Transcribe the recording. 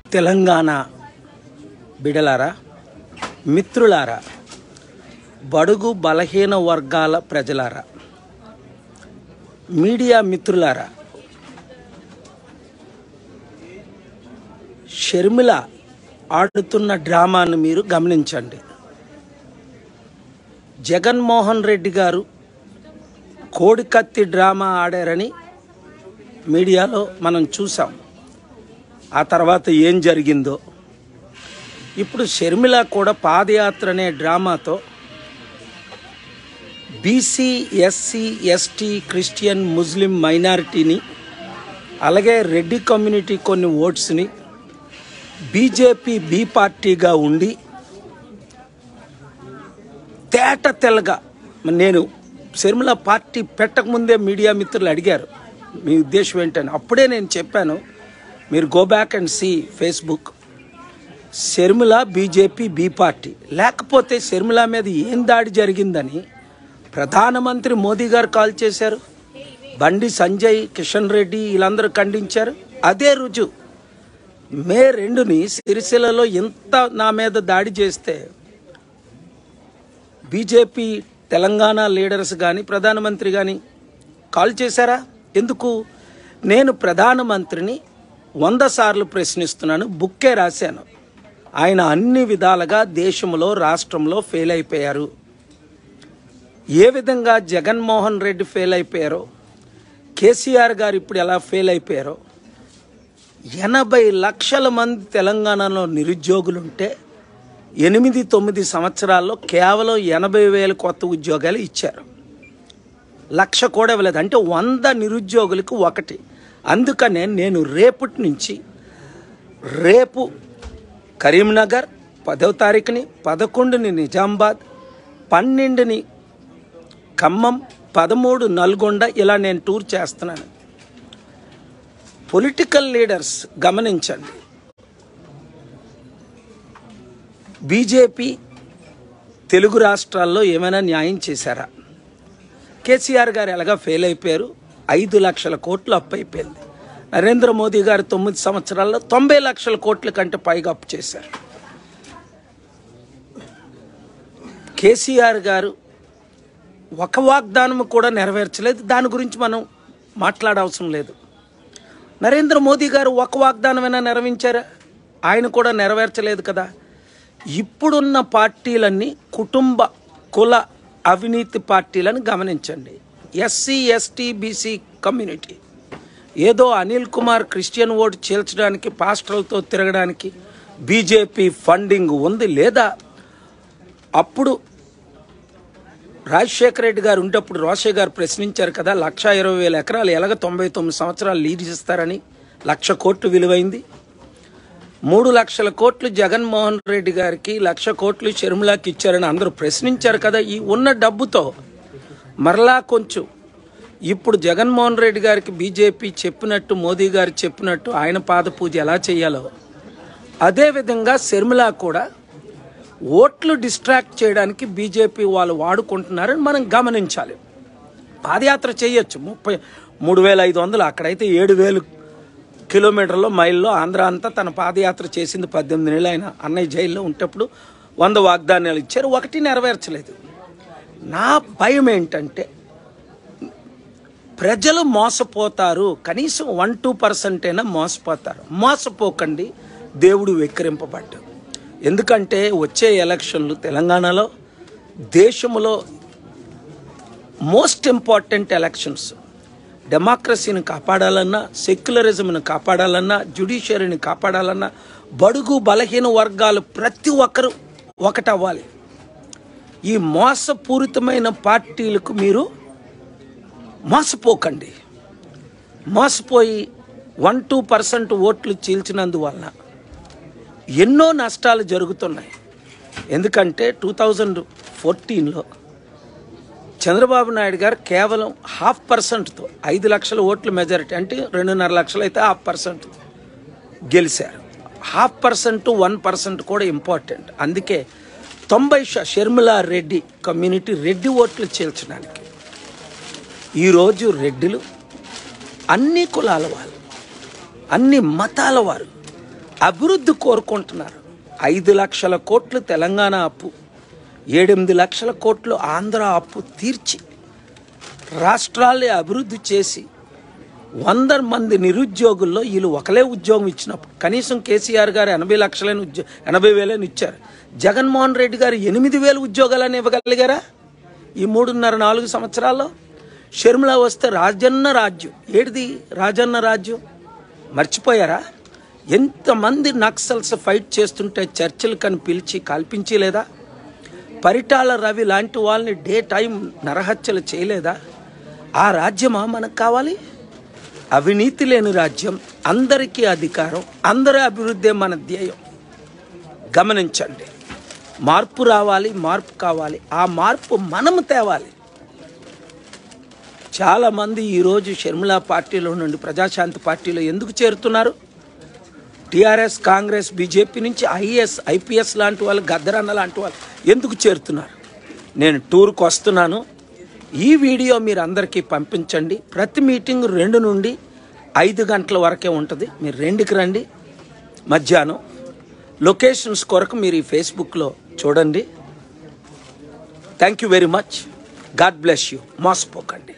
తెలంగాణ బిడలారా మిత్రులారా బడుగు బలహీన వర్గాల ప్రజలారా మీడియా మిత్రులారా షర్మిల ఆడుతున్న డ్రామాను మీరు గమనించండి జగన్మోహన్ రెడ్డి గారు కోడికత్తి డ్రామా ఆడారని మీడియాలో మనం చూసాం ఆ తర్వాత ఏం జరిగిందో ఇప్పుడు షర్మిల కూడా పాదయాత్ర అనే డ్రామాతో BC SC ST Christian Muslim మైనారిటీని అలాగే రెడ్డి కమ్యూనిటీ కొన్ని ఓట్స్ని బీజేపీ బి పార్టీగా ఉండి తేట తెల్లగా నేను షర్మిల పార్టీ పెట్టకముందే మీడియా మిత్రులు అడిగారు మీ ఉద్దేశం ఏంటని అప్పుడే నేను చెప్పాను మీరు go back and see Facebook Sharmila BJP B party లేకపోతే షర్మిల మీద ఏం దాడి జరిగిందని ప్రధానమంత్రి మోదీ గారు కాల్ చేశారు బండి సంజయ్ కిషన్ రెడ్డి వీళ్ళందరూ ఖండించారు అదే రుజువు మే రెండుని సిరిసిల్లలో ఎంత నా మీద దాడి చేస్తే బీజేపీ తెలంగాణ లీడర్స్ కానీ ప్రధానమంత్రి కానీ కాల్ చేశారా ఎందుకు నేను ప్రధానమంత్రిని వంద సార్లు ప్రశ్నిస్తున్నాను బుక్కే రాశాను ఆయన అన్ని విధాలుగా దేశంలో రాష్ట్రంలో ఫెయిల్ అయిపోయారు ఏ విధంగా జగన్మోహన్ రెడ్డి ఫెయిల్ అయిపోయారో కేసీఆర్ గారు ఇప్పుడు ఎలా ఫెయిల్ అయిపోయారో ఎనభై లక్షల మంది తెలంగాణలో నిరుద్యోగులుంటే ఎనిమిది తొమ్మిది సంవత్సరాల్లో కేవలం ఎనభై వేల కొత్త ఉద్యోగాలు ఇచ్చారు లక్ష కూడా ఇవ్వలేదు అంటే వంద నిరుద్యోగులకు ఒకటి అందుకనే నేను రేపటి నుంచి రేపు కరీంనగర్ పదవ తారీఖుని పదకొండుని నిజామాబాద్ పన్నెండుని ఖమ్మం పదమూడు నల్గొండ ఇలా నేను టూర్ చేస్తున్నాను పొలిటికల్ లీడర్స్ గమనించండి బీజేపీ తెలుగు రాష్ట్రాల్లో ఏమైనా న్యాయం చేశారా కేసీఆర్ గారు ఎలాగా ఫెయిల్ అయిపోయారు ఐదు లక్షల కోట్లు అప్పు అయిపోయింది నరేంద్ర మోదీ గారు తొమ్మిది సంవత్సరాల్లో తొంభై లక్షల కోట్ల కంటే పైగా అప్పు చేశారు కేసీఆర్ గారు ఒక వాగ్దానం కూడా నెరవేర్చలేదు దాని గురించి మనం మాట్లాడవసరం లేదు నరేంద్ర మోదీ గారు ఒక వాగ్దానమైనా నెరవేర్చారా ఆయన కూడా నెరవేర్చలేదు కదా ఇప్పుడున్న పార్టీలన్నీ కుటుంబ కుల అవినీతి పార్టీలను గమనించండి ఎస్సీ ఎస్టీ బీసీ కమ్యూనిటీ ఏదో అనిల్ కుమార్ క్రిస్టియన్ ఓటు చీల్చడానికి పాస్టర్లతో తిరగడానికి బీజేపీ ఫండింగ్ ఉంది లేదా అప్పుడు రాజశేఖర రెడ్డి గారు ఉంటప్పుడు రోషయ్య గారు ప్రశ్నించారు కదా లక్ష ఇరవై వేల ఎకరాలు ఎలాగ తొంభై తొమ్మిది సంవత్సరాలు లీడ్ ఇస్తారని లక్ష కోట్లు విలువైంది మూడు లక్షల కోట్లు జగన్మోహన్ రెడ్డి గారికి లక్ష కోట్లు షర్మిలాకి ఇచ్చారని అందరూ ప్రశ్నించారు కదా ఈ ఉన్న డబ్బుతో మరలా కొంచెం ఇప్పుడు జగన్మోహన్ రెడ్డి గారికి బీజేపీ చెప్పినట్టు మోదీ గారు చెప్పినట్టు ఆయన పాద పూజ ఎలా చేయాలో అదేవిధంగా షర్మిల కూడా ఓట్లు డిస్ట్రాక్ట్ చేయడానికి బీజేపీ వాళ్ళు వాడుకుంటున్నారని మనం గమనించాలి పాదయాత్ర చేయొచ్చు ముప్పై మూడు వేల ఐదు వందలు అక్కడైతే ఏడు వేలు కిలోమీటర్లో మైల్లో ఆంధ్ర అంతా తన పాదయాత్ర చేసింది పద్దెనిమిది నెలలు ఆయన అన్నయ్య జైల్లో ఉంటప్పుడు వంద వాగ్దానాలు ఇచ్చారు ఒకటి నెరవేర్చలేదు నా భయం ఏంటంటే ప్రజలు మోసపోతారు కనీసం వన్ టూ పర్సెంట్ అయినా మోసపోతారు మోసపోకండి దేవుడు వెక్కిరింపబడ్డు ఎందుకంటే వచ్చే ఎలక్షన్లు తెలంగాణలో దేశంలో మోస్ట్ ఇంపార్టెంట్ ఎలక్షన్స్ డెమోక్రసీని కాపాడాలన్నా సెక్యులరిజంను కాపాడాలన్నా జ్యుడిషియరీని కాపాడాలన్నా బడుగు బలహీన వర్గాలు ప్రతి ఒక్కరూ ఒకటవ్వాలి ఈ మోసపూరితమైన పార్టీలకు మీరు మోసపోకండి మోసపోయి వన్ టూ పర్సెంట్ ఓట్లు చీల్చినందువలన ఎన్నో నష్టాలు జరుగుతున్నాయి ఎందుకంటే టూ థౌజండ్ ఫోర్టీన్లో చంద్రబాబు నాయుడు గారు కేవలం హాఫ్ పర్సెంట్తో ఐదు లక్షల ఓట్ల మెజారిటీ అంటే రెండున్నర లక్షలు అయితే హాఫ్ పర్సెంట్ గెలిచారు హాఫ్ పర్సెంట్ వన్ పర్సెంట్ కూడా ఇంపార్టెంట్ అందుకే తొంభై శ- షర్మిలా రెడ్డి కమ్యూనిటీ రెడ్డి ఓట్లు చీల్చడానికి ఈరోజు రెడ్డిలు అన్ని కులాల వాళ్ళు అన్ని మతాల వారు అభివృద్ధి కోరుకుంటున్నారు ఐదు లక్షల కోట్లు తెలంగాణ అప్పు ఏడెనిమిది లక్షల కోట్లు ఆంధ్ర అప్పు తీర్చి రాష్ట్రాల్ని అభివృద్ధి చేసి వంద మంది నిరుద్యోగుల్లో వీళ్ళు ఒకలే ఉద్యోగం ఇచ్చినప్పుడు కనీసం కేసీఆర్ గారు ఎనభై లక్షలని ఉద్యో ఎనభై వేలని ఇచ్చారు జగన్మోహన్ రెడ్డి గారు ఎనిమిది వేలు ఉద్యోగాలని ఇవ్వగలిగారా ఈ మూడున్నర నాలుగు సంవత్సరాల్లో షర్మిల వస్తే రాజన్న రాజ్యం ఏడిది రాజన్న రాజ్యం మర్చిపోయారా ఎంతమంది నక్సల్స్ ఫైట్ చేస్తుంటే చర్చలు కని పిలిచి కల్పించి లేదా పరిటాల రవి లాంటి వాళ్ళని డే టైం నరహత్యలు చేయలేదా ఆ రాజ్యమా మనకు కావాలి అవినీతి లేని రాజ్యం అందరికీ అధికారం అందరి అభివృద్ధి మన ధ్యేయం గమనించండి మార్పు రావాలి మార్పు కావాలి ఆ మార్పు మనము తేవాలి చాలామంది ఈరోజు షర్మిల పార్టీలో నుండి ప్రజాశాంతి పార్టీలో ఎందుకు చేరుతున్నారు టీఆర్ఎస్ కాంగ్రెస్ బీజేపీ నుంచి ఐఏఎస్ ఐపీఎస్ లాంటి వాళ్ళు గద్దరన్న లాంటి వాళ్ళు ఎందుకు చేరుతున్నారు నేను టూర్కి వస్తున్నాను ఈ వీడియో మీరు అందరికీ పంపించండి ప్రతి మీటింగ్ రెండు నుండి ఐదు గంటల వరకే ఉంటుంది మీరు రెండుకి రండి మధ్యాహ్నం లొకేషన్స్ కొరకు మీరు ఈ ఫేస్బుక్లో చూడండి thank you very much God bless you మోసపోకండి